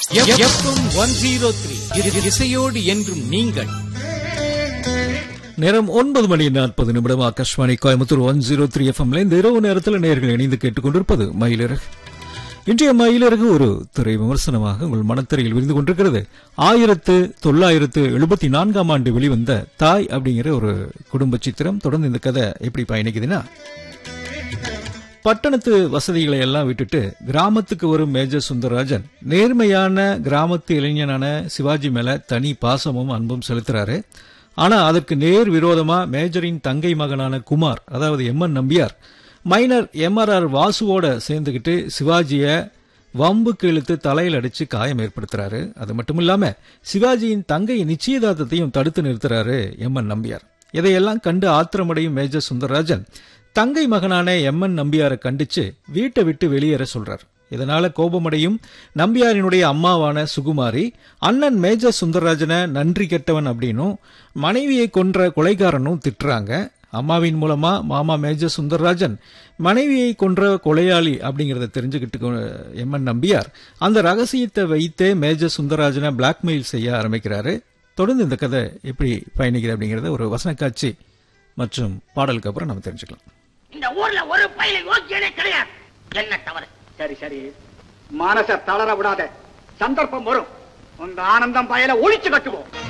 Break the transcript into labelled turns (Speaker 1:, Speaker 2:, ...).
Speaker 1: FM one zero three இசையோடு என்றும் நீங்கள்
Speaker 2: நேரம் ஒன்பது மணி நாற்பது நிமிடம் Akashvani Coimbatore one zero three எஃப்எம்ல இந்த இரவு நேரத்தில் நேர்கள் இணைந்து கேட்டுக்கொண்டிருப்பது மயிலிறகு இன்றைய மயிலிறகு ஒரு திரை விமர்சனமாக உங்கள் மனத்திரையில் விரிந்து கொண்டிருக்கிறது ஆயிரத்து தொள்ளாயிரத்து எழுபத்தி நான்காம் ஆண்டு வெளிவந்த தாய் அப்படிங்கிற ஒரு குடும்ப சித்திரம் தொடர்ந்து இந்த கதை எப்படி பயணிக்குதுன்னா பட்டணத்து வசதிகளை எல்லாம் விட்டுட்டு கிராமத்துக்கு வரும் மேஜர் சுந்தரராஜன் நேர்மையான கிராமத்து இளைஞனான சிவாஜி மேல தனி பாசமும் அன்பும் செலுத்துறாரு ஆனா அதற்கு நேர் விரோதமா மேஜரின் தங்கை மகனான குமார் அதாவது எம்என் நம்பியார் மைனர் எம்ஆர்ஆர் வாசுவோட சேர்ந்துகிட்டு சிவாஜிய வம்புக்கு இழுத்து தலையில் அடிச்சு காயம் ஏற்படுத்துறாரு அது மட்டும் இல்லாம சிவாஜியின் தங்கை நிச்சயதார்த்தத்தையும் தடுத்து நிறுத்துறாரு எம்என் நம்பியார் இதையெல்லாம் கண்டு ஆத்திரமடையும் மேஜர் சுந்தரராஜன் தங்கை மகனான எம்என் நம்பியாரை கண்டிச்சு வீட்டை விட்டு வெளியேற சொல்றார் இதனால கோபமடையும் நம்பியாரினுடைய அம்மாவான சுகுமாரி அண்ணன் மேஜர் சுந்தரராஜனை நன்றி கெட்டவன் அப்படின்னும் மனைவியை கொன்ற கொலைகாரனும் திட்டுறாங்க அம்மாவின் மூலமா மாமா மேஜர் சுந்தரராஜன் மனைவியை கொன்ற கொலையாளி அப்படிங்கறத தெரிஞ்சுக்கிட்டு எம்என் நம்பியார் அந்த ரகசியத்தை வைத்தே மேஜர் சுந்தரராஜனை பிளாக்மெயில் செய்ய ஆரம்பிக்கிறாரு தொடர்ந்து இந்த கதை எப்படி பயணிக்குது அப்படிங்கறத ஒரு வசன காட்சி மற்றும் பாடலுக்கு அப்புறம் நம்ம தெரிஞ்சுக்கலாம்
Speaker 3: இந்த ஊர்ல ஒரு பயில யோக்கியனே கிடையாது என்ன தவறு
Speaker 4: சரி சரி மனச தளர விடாத சந்தர்ப்பம் வரும் உங்க ஆனந்தம் பயல ஒழிச்சு கட்டுவோம்